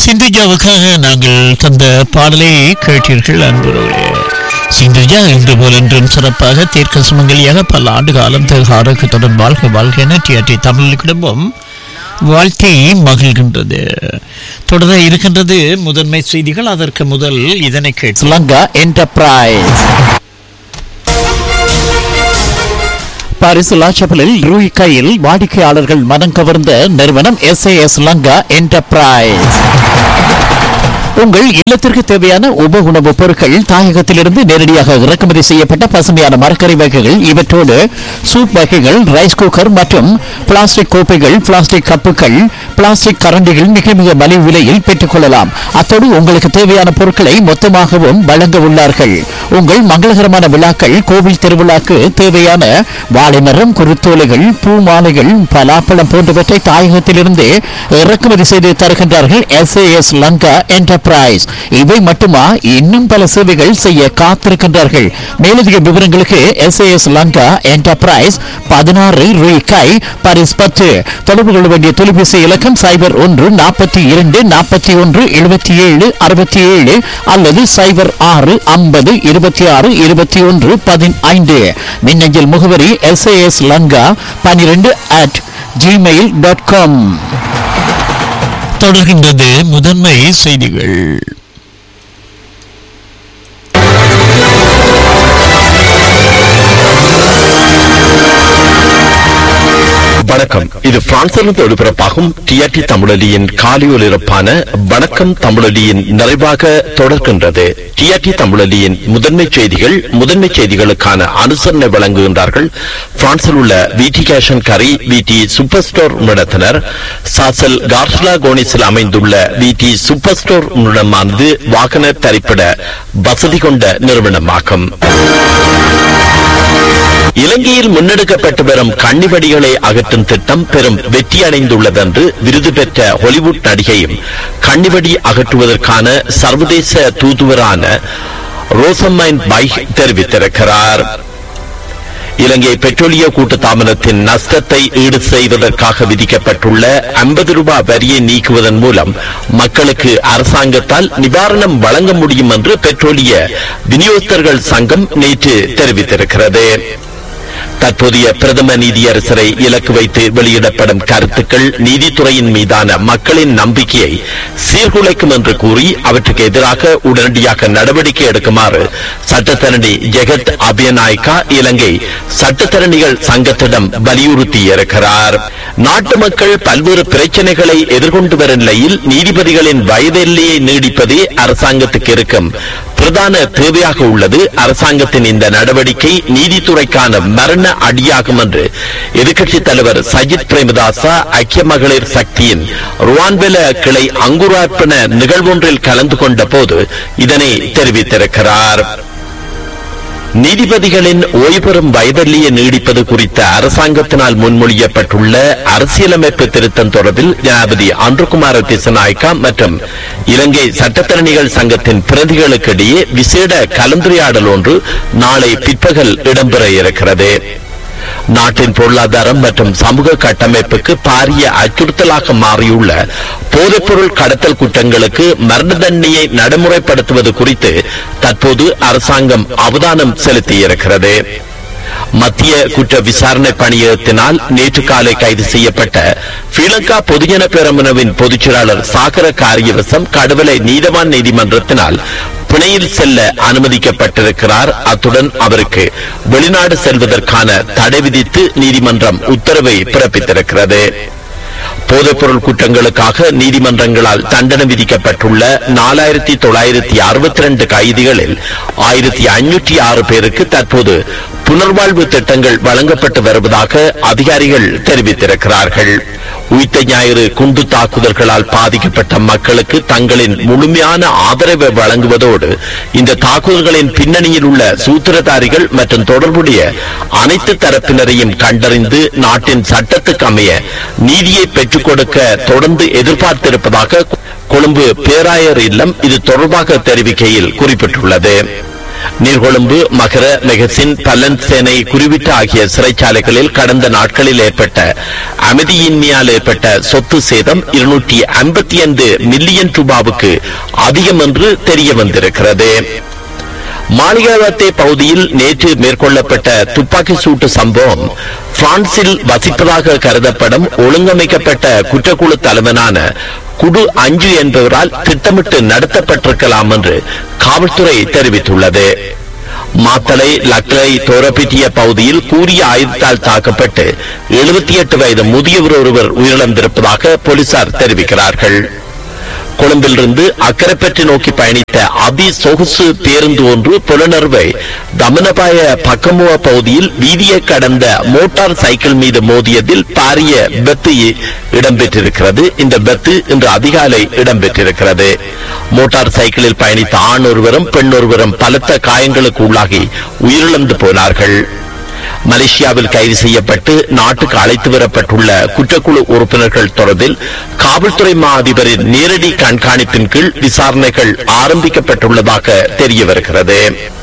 சிந்துஜாவுக்காக நாங்கள் தந்த பாடலை கேட்டீர்கள் அன்புறவர்களே சிந்துஜா இன்று போல் என்றும் சிறப்பாக தீர்க்க சுமங்கலியாக பல ஆண்டு காலம் தேக ஆரோக்கியத்துடன் வாழ்க வாழ்க என டிஆர்டி தமிழ் குடும்பம் வாழ்க்கை மகிழ்கின்றது தொடர இருக்கின்றது முதன்மை செய்திகள் அதற்கு முதல் இதனை கேட்டு ஸ்லங்கா என்டர்பிரைஸ் பாரிஸ் லாச்சபலில் ரூய் கையில் வாடிக்கையாளர்கள் மனம் கவர்ந்த நிறுவனம் எஸ்ஏஎஸ் லங்கா என்டர்பிரைஸ் உங்கள் இல்லத்திற்கு தேவையான உப உணவுப் பொருட்கள் தாயகத்திலிருந்து நேரடியாக இறக்குமதி செய்யப்பட்ட பசுமையான மரக்கறி வகைகள் இவற்றோடு சூப் வகைகள் ரைஸ் குக்கர் மற்றும் பிளாஸ்டிக் கோப்பைகள் பிளாஸ்டிக் கப்புகள் பிளாஸ்டிக் கரண்டிகள் மிக மிக மலிவு விலையில் பெற்றுக்கொள்ளலாம் அத்தோடு உங்களுக்கு தேவையான பொருட்களை மொத்தமாகவும் வழங்க உள்ளார்கள் உங்கள் மங்களகரமான விழாக்கள் கோவில் திருவிழாக்கு தேவையான வாழைமரம் குருத்தோலைகள் பூ மாலைகள் பலாப்பழம் போன்றவற்றை தாயகத்திலிருந்து இறக்குமதி செய்து தருகின்றார்கள் எஸ்ஏஎஸ் லங்கா என்டர்பிரைஸ் இவை மட்டுமா இன்னும் பல சேவைகள் செய்ய காத்திருக்கின்றார்கள் மேலதிக விவரங்களுக்கு எஸ்ஏஎஸ் லங்கா என்டர்பிரைஸ் பதினாறு ரூபாய் பாரிஸ் பத்து தொடர்பு கொள்ள வேண்டிய தொலைபேசி இலக்கம் சைபர் ஒன்று நாற்பத்தி இரண்டு நாற்பத்தி ஒன்று எழுபத்தி ஏழு அறுபத்தி ஏழு அல்லது சைபர் ஆறு ஐம்பது இருபத்தி ஆறு இருபத்தி ஒன்று பதினைந்து மின்னஞ்சல் முகவரி எஸ்ஏஎஸ் லங்கா பன்னிரெண்டு அட் ஜிமெயில் டாட் காம் தொடர்கின்றது முதன்மை செய்திகள் வணக்கம் இது பிரான்சிலிருந்து ஒளிபரப்பாகும் டிஆர்டி தமிழொலியின் காலை ஒலிபரப்பான வணக்கம் தமிழொலியின் நிறைவாக தொடர்கின்றது டிஆர்டி தமிழொலியின் முதன்மை செய்திகள் முதன்மை செய்திகளுக்கான அனுசரணை வழங்குகின்றார்கள் பிரான்சில் உள்ள விடி கேஷன் கரி விடி சூப்பர் ஸ்டோர் நிறுவனத்தினர் சாசல் கார்ஸ்லா கோனிஸில் அமைந்துள்ள விடி சூப்பர் ஸ்டோர் நிறுவனமானது வாகன தரிப்பிட வசதி கொண்ட நிறுவனமாகும் இலங்கையில் முன்னெடுக்கப்பட்டு வரும் கன்னிவடிகளை அகற்றும் திட்டம் பெரும் வெற்றி அடைந்துள்ளதென்று விருது பெற்ற ஹாலிவுட் நடிகையும் கன்னிவடி அகற்றுவதற்கான சர்வதேச தூதுவரான ரோசம்மைன் பைக் தெரிவித்திருக்கிறார் இலங்கை பெட்ரோலிய கூட்டு தாமதத்தின் நஷ்டத்தை ஈடு செய்வதற்காக விதிக்கப்பட்டுள்ள ஐம்பது ரூபாய் வரியை நீக்குவதன் மூலம் மக்களுக்கு அரசாங்கத்தால் நிவாரணம் வழங்க முடியும் என்று பெட்ரோலிய விநியோகஸ்தர்கள் சங்கம் நேற்று தெரிவித்திருக்கிறது தற்போதைய பிரதம நீதியரசரை இலக்கு வைத்து வெளியிடப்படும் கருத்துக்கள் நீதித்துறையின் மீதான மக்களின் நம்பிக்கையை சீர்குலைக்கும் என்று கூறி அவற்றுக்கு எதிராக உடனடியாக நடவடிக்கை எடுக்குமாறு சட்டத்தரணி ஜெகத் அபியநாயக்கா இலங்கை சட்டத்தரணிகள் சங்கத்திடம் வலியுறுத்தியிருக்கிறார் நாட்டு மக்கள் பல்வேறு பிரச்சனைகளை எதிர்கொண்டு வரும் நிலையில் நீதிபதிகளின் வயதெல்லையை நீடிப்பதே அரசாங்கத்துக்கு இருக்கும் பிரதான தேவையாக உள்ளது அரசாங்கத்தின் இந்த நடவடிக்கை நீதித்துறைக்கான மரண அடியாகும் என்று எதிர்க்கட்சித் தலைவர் சஜித் பிரேமதாசா ஐக்கிய மகளிர் சக்தியின் ருவான்வெல கிளை அங்குரார்ப்பண நிகழ்வொன்றில் கலந்து கொண்ட போது இதனை தெரிவித்திருக்கிறார் நீதிபதிகளின் ஓய்வு பெறும் வயதல்லியை நீடிப்பது குறித்த அரசாங்கத்தினால் முன்மொழியப்பட்டுள்ள அரசியலமைப்பு திருத்தம் தொடர்பில் ஜனாதிபதி அன்றுகுமார திசநாயக்கா மற்றும் இலங்கை சட்டத்தரணிகள் சங்கத்தின் பிரதிகளுக்கிடையே விசேட கலந்துரையாடல் ஒன்று நாளை பிற்பகல் இடம்பெற இருக்கிறது நாட்டின் பொருளாதாரம் மற்றும் சமூக கட்டமைப்புக்கு பாரிய அச்சுறுத்தலாக மாறியுள்ள போதைப்பொருள் கடத்தல் குற்றங்களுக்கு மரண தண்டனையை நடைமுறைப்படுத்துவது குறித்து தற்போது அரசாங்கம் அவதானம் செலுத்தியிருக்கிறது மத்திய குற்ற விசாரணை பணியகத்தினால் நேற்று காலை கைது செய்யப்பட்ட ஸ்ரீலங்கா பொதுஜன பேரமுனவின் பொதுச்செயலாளர் சாகர காரியவசம் கடுவலை நீதவான் நீதிமன்றத்தினால் பிணையில் செல்ல அனுமதிக்கப்பட்டிருக்கிறார் அத்துடன் அவருக்கு வெளிநாடு செல்வதற்கான தடை விதித்து நீதிமன்றம் உத்தரவை பிறப்பித்திருக்கிறது போதைப்பொருள் குற்றங்களுக்காக நீதிமன்றங்களால் தண்டனை விதிக்கப்பட்டுள்ள நாலாயிரத்தி தொள்ளாயிரத்தி அறுபத்தி ரெண்டு கைதிகளில் ஆயிரத்தி ஐநூற்றி ஆறு பேருக்கு தற்போது புனர்வாழ்வு திட்டங்கள் வழங்கப்பட்டு வருவதாக அதிகாரிகள் தெரிவித்திருக்கிறார்கள் உயிர்த்த ஞாயிறு குண்டு தாக்குதல்களால் பாதிக்கப்பட்ட மக்களுக்கு தங்களின் முழுமையான ஆதரவை வழங்குவதோடு இந்த தாக்குதல்களின் பின்னணியில் உள்ள சூத்திரதாரிகள் மற்றும் தொடர்புடைய அனைத்து தரப்பினரையும் கண்டறிந்து நாட்டின் சட்டத்துக்கு அமைய நீதியை பெற்றுக் கொடுக்க தொடர்ந்து எதிர்பார்த்திருப்பதாக கொழும்பு பேராயர் இல்லம் இது தொடர்பாக தெரிவிக்கையில் குறிப்பிட்டுள்ளது நீர்கொழும்பு மகர மெகசின் பல்லன்சேனை குறிவிட்ட ஆகிய சிறைச்சாலைகளில் கடந்த நாட்களில் ஏற்பட்ட அமைதியின்மையால் ஏற்பட்ட சொத்து சேதம் இருநூற்றி ஐம்பத்தி ஐந்து மில்லியன் ரூபாவுக்கு அதிகம் என்று தெரிய வந்திருக்கிறது மாளிகாவத்தை பகுதியில் நேற்று மேற்கொள்ளப்பட்ட துப்பாக்கி சூட்டு சம்பவம் பிரான்சில் வசிப்பதாக கருதப்படும் ஒழுங்கமைக்கப்பட்ட குற்றக்குழு தலைவனான குடு அஞ்சு என்பவரால் திட்டமிட்டு நடத்தப்பட்டிருக்கலாம் என்று காவல்துறை தெரிவித்துள்ளது மாத்தளை லக்லை தோரப்பிட்டிய பகுதியில் கூறிய ஆயுதத்தால் தாக்கப்பட்டு எழுபத்தி எட்டு வயது முதியவர் ஒருவர் உயிரிழந்திருப்பதாக போலீசார் தெரிவிக்கிறார்கள் கொழும்பிலிருந்து அக்கரைப்பற்று நோக்கி பயணித்த அபி சொகுசு பேருந்து ஒன்று புலனர்வை தமனபாய பக்கமுவ பகுதியில் வீதியை கடந்த மோட்டார் சைக்கிள் மீது மோதியதில் பாரிய விபத்து இடம்பெற்றிருக்கிறது இந்த விபத்து இன்று அதிகாலை இடம்பெற்றிருக்கிறது மோட்டார் சைக்கிளில் பயணித்த ஆண் ஒருவரும் பெண் ஒருவரும் பலத்த காயங்களுக்கு உள்ளாகி உயிரிழந்து போனார்கள் மலேசியாவில் கைது செய்யப்பட்டு நாட்டுக்கு அழைத்து வரப்பட்டுள்ள குற்றக்குழு உறுப்பினர்கள் தொடர்பில் காவல்துறை மா அதிபரின் நேரடி கண்காணிப்பின் கீழ் விசாரணைகள் ஆரம்பிக்கப்பட்டுள்ளதாக தெரிய வருகிறது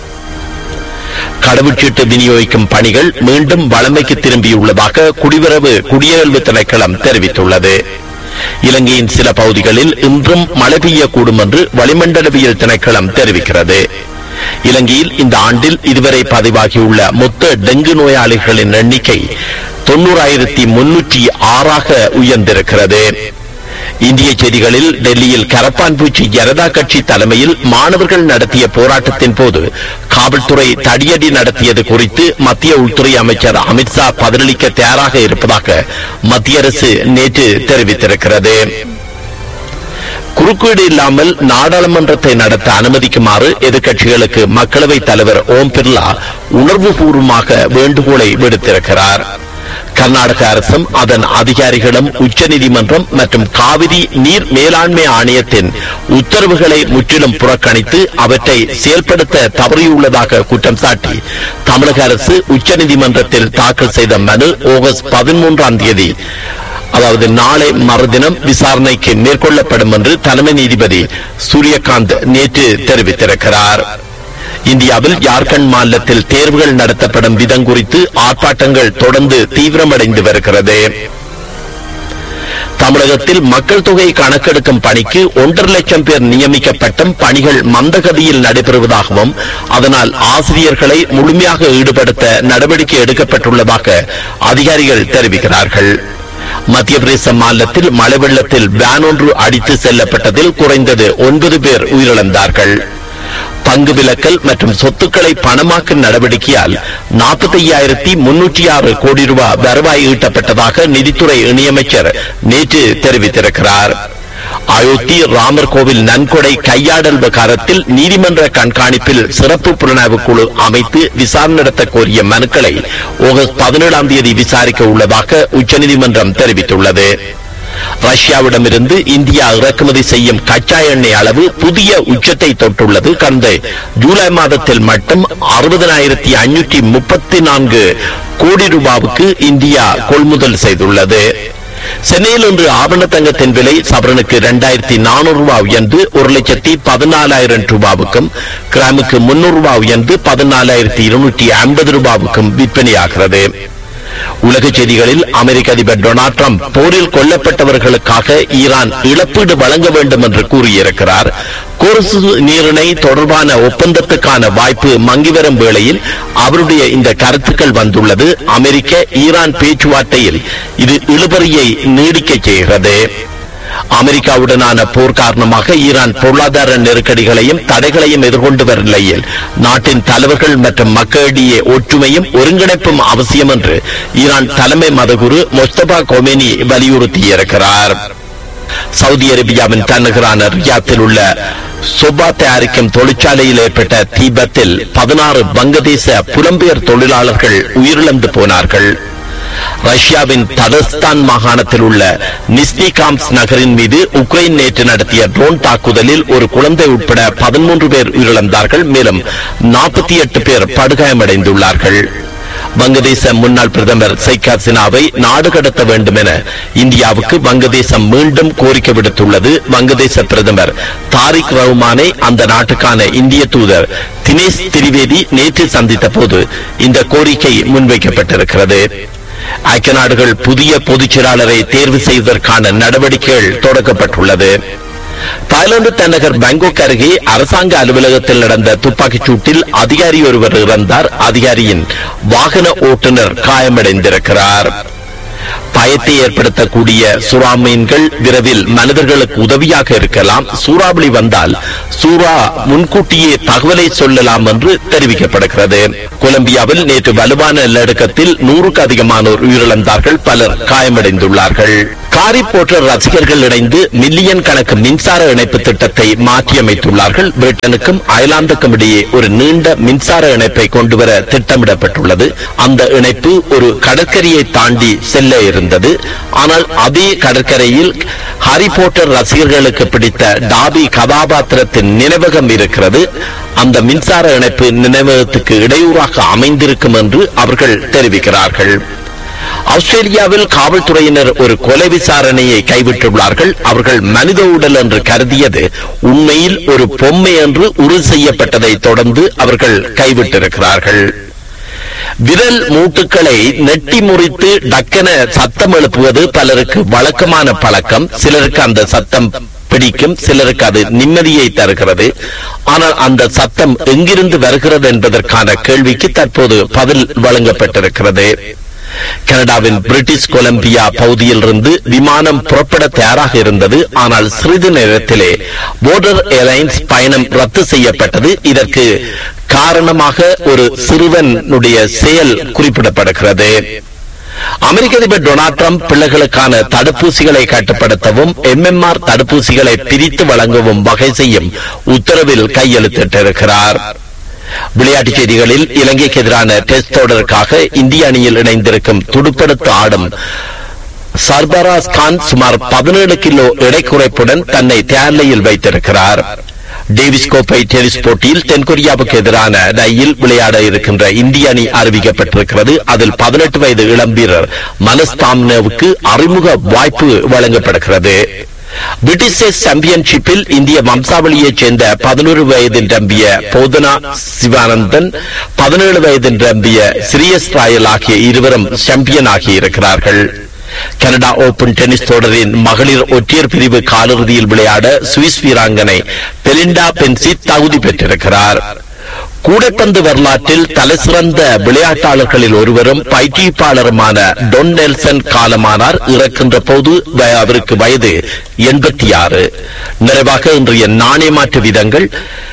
கடவுச்சீட்டு விநியோகிக்கும் பணிகள் மீண்டும் வளமைக்கு திரும்பியுள்ளதாக குடிவரவு குடியகல்வு திணைக்களம் தெரிவித்துள்ளது இலங்கையின் சில பகுதிகளில் இன்றும் மழை பெய்யக்கூடும் என்று வளிமண்டலவியல் திணைக்களம் தெரிவிக்கிறது இலங்கையில் இந்த ஆண்டில் இதுவரை பதிவாகியுள்ள மொத்த டெங்கு நோயாளிகளின் எண்ணிக்கை தொண்ணூறாயிரத்தி முன்னூற்றி ஆறாக உயர்ந்திருக்கிறது இந்திய செய்திகளில் டெல்லியில் கரப்பான்பூச்சி ஜனதா கட்சி தலைமையில் மாணவர்கள் நடத்திய போராட்டத்தின் போது காவல்துறை தடியடி நடத்தியது குறித்து மத்திய உள்துறை அமைச்சர் அமித்ஷா பதிலளிக்க தயாராக இருப்பதாக மத்திய அரசு நேற்று தெரிவித்திருக்கிறது குறுக்கீடு இல்லாமல் நாடாளுமன்றத்தை நடத்த அனுமதிக்குமாறு எதிர்க்கட்சிகளுக்கு மக்களவைத் தலைவர் ஓம் பிர்லா உணர்வுபூர்வமாக வேண்டுகோளை விடுத்திருக்கிறார் கர்நாடக அரசும் அதன் அதிகாரிகளும் உச்சநீதிமன்றம் மற்றும் காவிரி நீர் மேலாண்மை ஆணையத்தின் உத்தரவுகளை முற்றிலும் புறக்கணித்து அவற்றை செயல்படுத்த தவறியுள்ளதாக குற்றம் சாட்டி தமிழக அரசு உச்சநீதிமன்றத்தில் தாக்கல் செய்த மனு ஆகஸ்ட் பதிமூன்றாம் தேதி அதாவது நாளை மறுதினம் விசாரணைக்கு மேற்கொள்ளப்படும் என்று தலைமை நீதிபதி சூரியகாந்த் நேற்று தெரிவித்திருக்கிறார் இந்தியாவில் ஜார்க்கண்ட் மாநிலத்தில் தேர்வுகள் நடத்தப்படும் விதம் குறித்து ஆர்ப்பாட்டங்கள் தொடர்ந்து தீவிரமடைந்து வருகிறது தமிழகத்தில் மக்கள் தொகை கணக்கெடுக்கும் பணிக்கு ஒன்றரை லட்சம் பேர் நியமிக்கப்பட்டும் பணிகள் மந்தகதியில் நடைபெறுவதாகவும் அதனால் ஆசிரியர்களை முழுமையாக ஈடுபடுத்த நடவடிக்கை எடுக்கப்பட்டுள்ளதாக அதிகாரிகள் தெரிவிக்கிறார்கள் மத்திய பிரதேச மாநிலத்தில் மழை வெள்ளத்தில் வேன் ஒன்று அடித்து செல்லப்பட்டதில் குறைந்தது ஒன்பது பேர் உயிரிழந்தார்கள் பங்கு விலக்கல் மற்றும் சொத்துக்களை பணமாக்கும் நடவடிக்கையால் நாற்பத்தி ஐயாயிரத்தி முன்னூற்றி ஆறு கோடி ரூபாய் வருவாய் ஈட்டப்பட்டதாக நிதித்துறை இணையமைச்சர் நேற்று தெரிவித்திருக்கிறார் அயோத்தி ராமர் கோவில் நன்கொடை கையாடல் விவகாரத்தில் நீதிமன்ற கண்காணிப்பில் சிறப்பு புலனாய்வு குழு அமைத்து விசாரணை நடத்த கோரிய மனுக்களை ஆகஸ்ட் பதினேழாம் தேதி விசாரிக்க உள்ளதாக உச்சநீதிமன்றம் தெரிவித்துள்ளது ரஷ்யாவிடமிருந்து இந்தியா இறக்குமதி செய்யும் கச்சா எண்ணெய் அளவு புதிய உச்சத்தை தொட்டுள்ளது கடந்த ஜூலை மாதத்தில் மட்டும் அறுபதனாயிரத்தி ஐநூற்றி முப்பத்தி நான்கு கோடி ரூபாவுக்கு இந்தியா கொள்முதல் செய்துள்ளது சென்னையில் இன்று ஆபண தங்கத்தின் விலை சவரனுக்கு இரண்டாயிரத்தி நானூறு ரூபாய் உயர்ந்து ஒரு லட்சத்தி பதினாலாயிரம் ரூபாவுக்கும் கிராமுக்கு முன்னூறு ரூபாய் உயர்ந்து பதினாலாயிரத்தி இருநூற்றி ஐம்பது ரூபாவுக்கும் விற்பனையாகிறது உலக செய்திகளில் அமெரிக்க அதிபர் டொனால்ட் ட்ரம்ப் போரில் கொல்லப்பட்டவர்களுக்காக ஈரான் இழப்பீடு வழங்க வேண்டும் என்று கூறியிருக்கிறார் கோரசு நீரிணை தொடர்பான ஒப்பந்தத்துக்கான வாய்ப்பு மங்கி வரும் வேளையில் அவருடைய இந்த கருத்துக்கள் வந்துள்ளது அமெரிக்க ஈரான் பேச்சுவார்த்தையில் இது இழுபறியை நீடிக்கச் செய்கிறது அமெரிக்காவுடனான போர் காரணமாக ஈரான் பொருளாதார நெருக்கடிகளையும் தடைகளையும் எதிர்கொண்டு வரும் நிலையில் நாட்டின் தலைவர்கள் மற்றும் மக்களிடையே ஒற்றுமையும் ஒருங்கிணைப்பும் அவசியம் என்று ஈரான் தலைமை மதகுரு மொஸ்தபா கொமேனி வலியுறுத்தியிருக்கிறார் சவுதி அரேபியாவின் தலைநகரான ரியாத்தில் உள்ள சொபா தயாரிக்கும் தொழிற்சாலையில் ஏற்பட்ட தீபத்தில் பதினாறு வங்கதேச புலம்பெயர் தொழிலாளர்கள் உயிரிழந்து போனார்கள் ரஷ்யாவின் தடஸ்தான் மாகாணத்தில் உள்ள நிஸ்னிகாம்ஸ் நகரின் மீது உக்ரைன் நேற்று நடத்திய ட்ரோன் தாக்குதலில் ஒரு குழந்தை உட்பட பதிமூன்று பேர் உயிரிழந்தார்கள் மேலும் நாற்பத்தி எட்டு பேர் படுகாயமடைந்துள்ளார்கள் வங்கதேச முன்னாள் பிரதமர் ஷேக் ஹசீனாவை நாடு கடத்த வேண்டும் என இந்தியாவுக்கு வங்கதேசம் மீண்டும் கோரிக்கை விடுத்துள்ளது வங்கதேச பிரதமர் தாரிக் ரஹ்மானை அந்த நாட்டுக்கான இந்திய தூதர் தினேஷ் திரிவேதி நேற்று சந்தித்த போது இந்த கோரிக்கை முன்வைக்கப்பட்டிருக்கிறது ஐக்கிய நாடுகள் புதிய பொதுச் செயலாளரை தேர்வு செய்வதற்கான நடவடிக்கைகள் தொடங்கப்பட்டுள்ளது தாய்லாந்து தலைநகர் பாங்காக் அருகே அரசாங்க அலுவலகத்தில் நடந்த துப்பாக்கிச் சூட்டில் அதிகாரி ஒருவர் இறந்தார் அதிகாரியின் வாகன ஓட்டுநர் காயமடைந்திருக்கிறார் பயத்தை ஏற்படுத்தக்கூடிய சுறா மீன்கள் விரைவில் மனிதர்களுக்கு உதவியாக இருக்கலாம் சூறாவளி வந்தால் சூறா முன்கூட்டியே தகவலை சொல்லலாம் என்று தெரிவிக்கப்படுகிறது கொலம்பியாவில் நேற்று வலுவான நிலநடுக்கத்தில் நூறுக்கு அதிகமானோர் உயிரிழந்தார்கள் பலர் காயமடைந்துள்ளார்கள் காரி போன்ற ரசிகர்கள் இணைந்து மில்லியன் கணக்கு மின்சார இணைப்பு திட்டத்தை மாற்றியமைத்துள்ளார்கள் பிரிட்டனுக்கும் அயர்லாந்துக்கும் இடையே ஒரு நீண்ட மின்சார இணைப்பை கொண்டுவர திட்டமிடப்பட்டுள்ளது அந்த இணைப்பு ஒரு கடற்கரையை தாண்டி செல்ல இருந்தது ஆனால் அதே கடற்கரையில் ஹாரி போட்டர் ரசிகர்களுக்கு பிடித்த டாபி கதாபாத்திரத்தின் நினைவகம் இருக்கிறது அந்த மின்சார இணைப்பு நினைவகத்துக்கு இடையூறாக அமைந்திருக்கும் என்று அவர்கள் தெரிவிக்கிறார்கள் ஆஸ்திரேலியாவில் காவல்துறையினர் ஒரு கொலை விசாரணையை கைவிட்டுள்ளார்கள் அவர்கள் மனித உடல் என்று கருதியது உண்மையில் ஒரு பொம்மை என்று உறுதி செய்யப்பட்டதை தொடர்ந்து அவர்கள் கைவிட்டிருக்கிறார்கள் விரல் மூட்டுக்களை நெட்டி முறித்து டக்கென சத்தம் எழுப்புவது பலருக்கு வழக்கமான பழக்கம் சிலருக்கு அந்த சத்தம் பிடிக்கும் சிலருக்கு அது நிம்மதியை தருகிறது ஆனால் அந்த சத்தம் எங்கிருந்து வருகிறது என்பதற்கான கேள்விக்கு தற்போது பதில் வழங்கப்பட்டிருக்கிறது கனடாவின் பிரிட்டிஷ் கொலம்பியா பகுதியில் இருந்து விமானம் புறப்பட தயாராக இருந்தது ஆனால் சிறிது நேரத்திலே போர்டர் ஏர்லைன்ஸ் பயணம் ரத்து செய்யப்பட்டது இதற்கு காரணமாக ஒரு சிறுவனுடைய செயல் குறிப்பிடப்படுகிறது அமெரிக்க அதிபர் டொனால்ட் ட்ரம்ப் பிள்ளைகளுக்கான தடுப்பூசிகளை கட்டுப்படுத்தவும் எம்எம்ஆர் தடுப்பூசிகளை பிரித்து வழங்கவும் வகை செய்யும் உத்தரவில் கையெழுத்திட்டிருக்கிறார் விளையாட்டுச் செய்திகளில் இலங்கைக்கு எதிரான டெஸ்ட் தொடருக்காக இந்திய அணியில் இணைந்திருக்கும் துடுப்படுத்து ஆடும் சர்பராஸ் கான் சுமார் பதினேழு கிலோ எடை குறைப்புடன் தன்னை தயார்நிலையில் வைத்திருக்கிறார் டேவிஸ் கோப்பை டென்னிஸ் போட்டியில் தென்கொரியாவுக்கு எதிரான டையில் விளையாட இருக்கின்ற இந்திய அணி அறிவிக்கப்பட்டிருக்கிறது அதில் பதினெட்டு வயது இளம் வீரர் மனஸ் தாம்னேவுக்கு அறிமுக வாய்ப்பு வழங்கப்படுகிறது பிரிட்டிஷ் டெஸ்ட் சாம்பியன்ஷிப்பில் இந்திய வம்சாவளியைச் சேர்ந்த பதினோரு வயது நிரம்பிய போதனா சிவானந்தன் பதினேழு வயது நிரம்பிய சிரியஸ் ராயல் ஆகிய இருவரும் சாம்பியன் ஆகியிருக்கிறார்கள் கனடா ஓபன் டென்னிஸ் தொடரின் மகளிர் ஒற்றையர் பிரிவு காலிறுதியில் விளையாட சுவிஸ் வீராங்கனை பெலிண்டா பென்சி தகுதி பெற்றிருக்கிறார் கூடைப்பந்து வரலாற்றில் தலைசிறந்த விளையாட்டாளர்களில் ஒருவரும் பயிற்றுவிப்பாளருமான டொன் நெல்சன் காலமானார் இறக்கின்ற போது வ- அவருக்கு வயது எண்பத்தி ஆறு நிறைவாக இன்றைய நாணய மாற்று விதங்கள்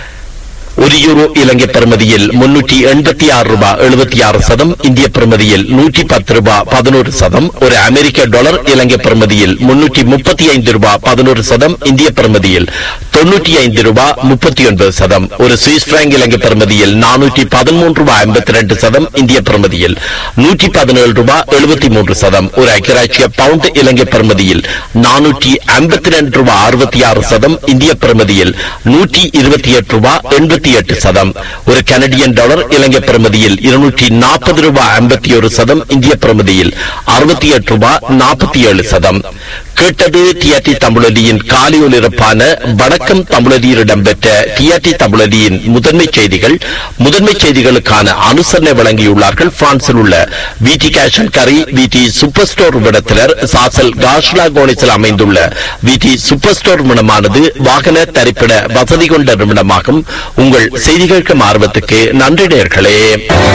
ஒரு யூரோ இலங்கை பெறுமதியில் முன்னூற்றி எண்பத்தி ஆறு ரூபாய் எழுபத்தி ஆறு சதம் இந்திய பெறுமதியில் நூற்றி பத்து ரூபாய் பதினோரு சதம் ஒரு அமெரிக்க டாலர் இலங்கை பெறுமதியில் முன்னூற்றி முப்பத்தி ஐந்து ரூபாய் பதினோரு சதம் இந்திய பெறுமதியில் தொன்னூற்றி ஐந்து ரூபாய் முப்பத்தி ஒன்பது சதம் ஒரு சுவிஸ் பிராங்க் இலங்கை பெறுமதியில் நானூற்றி பதிமூன்று ரூபாய் ஐம்பத்தி ரெண்டு சதம் இந்திய பெறுமதியில் நூற்றி பதினேழு ரூபாய் எழுபத்தி மூன்று சதம் ஒரு ஐக்கியராட்சிய பவுண்ட் இலங்கை பெறுமதியில் நானூற்றி ஐம்பத்தி ரெண்டு ரூபாய் அறுபத்தி ஆறு சதம் இந்திய பெறுமதியில் நூற்றி இருபத்தி எட்டு ரூபாய் எண்பத்தி எட்டு சதம் ஒரு கனடியன் டாலர் இலங்கை பெறுமதியில் இருநூற்றி நாற்பது ரூபாய் ஐம்பத்தி ஒரு சதம் இந்திய பெறுமதியில் அறுபத்தி எட்டு ரூபாய் நாற்பத்தி ஏழு சதம் கேட்டது டிஆர்டி தமிழொலியின் காலை ஒலிபரப்பான வணக்கம் தமிழொலியில் இடம்பெற்ற டிஆர்டி தமிழொலியின் முதன்மை செய்திகள் முதன்மை செய்திகளுக்கான அனுசரணை வழங்கியுள்ளார்கள் பிரான்சில் உள்ள விடி கேஷன் கரி விடி சூப்பர் ஸ்டோர் விடத்தினர் சாசல் காஷ்லா கோனிஸில் அமைந்துள்ள விடி சூப்பர் ஸ்டோர் நிறுவனமானது வாகன தரிப்பிட வசதி கொண்ட நிறுவனமாகும் உங்கள் செய்திகளுக்கு ஆர்வத்துக்கு நன்றி நேர்களே